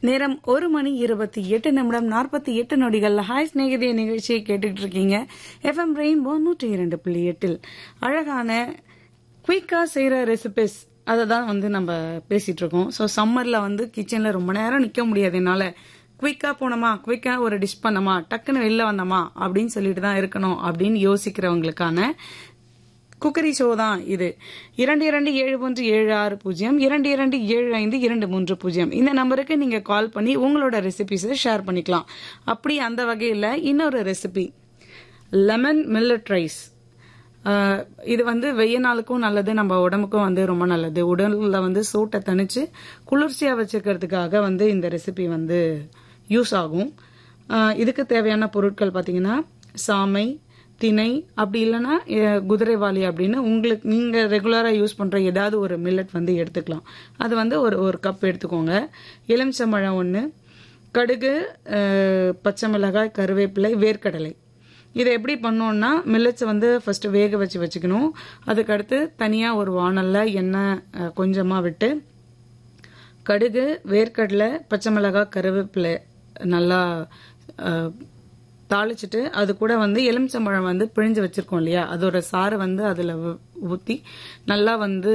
நேரம் ஒரு மணி இருபத்தி எட்டு நிமிடம் நாற்பத்தி எட்டு நொடிகள்ல ஹாய் ஸ்நேகிதிய நிகழ்ச்சியை கேட்டுட்டு இருக்கீங்க எஃப்எம் ரெயின்போ நூற்றி இரண்டு புள்ளி எட்டில் அழகான குயிக்கா செய்யற ரெசிபிஸ் அதை தான் வந்து நம்ம பேசிட்டு இருக்கோம் ஸோ சம்மர்ல வந்து கிச்சன்ல ரொம்ப நேரம் நிக்க முடியாது என்னால குயிக்கா போனோமா குயிக்கா ஒரு டிஷ் பண்ணோமா டக்குன்னு வெளில வந்தோமா அப்படின்னு சொல்லிட்டு தான் இருக்கணும் அப்படின்னு யோசிக்கிறவங்களுக்கான குக்கரி ஷோ தான் இது இரண்டு இரண்டு ஏழு ஒன்று ஏழு ஆறு பூஜ்ஜியம் இரண்டு இரண்டு ஏழு ஐந்து இரண்டு மூன்று பூஜ்ஜியம் இந்த நம்பருக்கு நீங்க கால் பண்ணி உங்களோட ரெசிபிஸை ஷேர் பண்ணிக்கலாம் அப்படி அந்த வகையில் இன்னொரு ரெசிபி லெமன் மில்லட் ரைஸ் இது வந்து வெய்ய நாளுக்கும் நல்லது நம்ம உடம்புக்கும் வந்து ரொம்ப நல்லது உடல்ல வந்து சூட்டை தணிச்சு குளிர்ச்சியா வச்சுக்கிறதுக்காக வந்து இந்த ரெசிபி வந்து யூஸ் ஆகும் ஆஹ் இதுக்கு தேவையான பொருட்கள் பார்த்தீங்கன்னா சாமை திணை அப்படி இல்லைன்னா அஹ், குதிரைவாலி அப்படின்னு உங்களுக்கு நீங்க ரெகுலரா யூஸ் பண்ற ஏதாவது ஒரு மில்லட் வந்து எடுத்துக்கலாம் அது வந்து ஒரு ஒரு கப் எடுத்துக்கோங்க எலுமிச்சம்பழம் ஒன்று கடுகு அஹ், பச்சை மிளகாய் கருவேப்பிலை வேர்க்கடலை இதை எப்படி பண்ணோம்னா மில்லட்ஸை வந்து ஃபர்ஸ்ட் வேக வச்சு வச்சுக்கணும் அதுக்கடுத்து தனியாக ஒரு வானல்ல எண்ணெய் அஹ், கொஞ்சமா விட்டு கடுகு வேர்க்கடலை பச்சை மிளகாய் கருவேப்பிலை நல்லா அஹ், தாளிச்சிட்டு அது கூட வந்து எலுமிச்சம்பழம் வந்து பிழிஞ்சு வச்சிருக்கோம் இல்லையா அதோட சாறை வந்து அதில் ஊற்றி நல்லா வந்து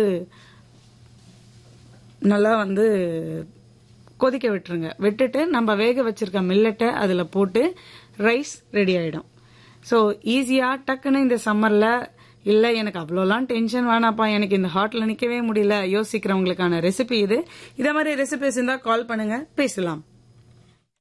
நல்லா வந்து கொதிக்க விட்டுருங்க விட்டுட்டு நம்ம வேக வச்சிருக்க மில்லட்டை அதில் போட்டு ரைஸ் ரெடி ஆயிடும் ஸோ ஈஸியாக டக்குன்னு இந்த சம்மரில் இல்லை எனக்கு அவ்வளோலாம் டென்ஷன் வேணாப்பா எனக்கு இந்த ஹாட்டில் நிற்கவே முடியல யோசிக்கிறவங்களுக்கான ரெசிபி இது இதே மாதிரி ரெசிபிஸ் இருந்தால் கால் பண்ணுங்க பேசலாம்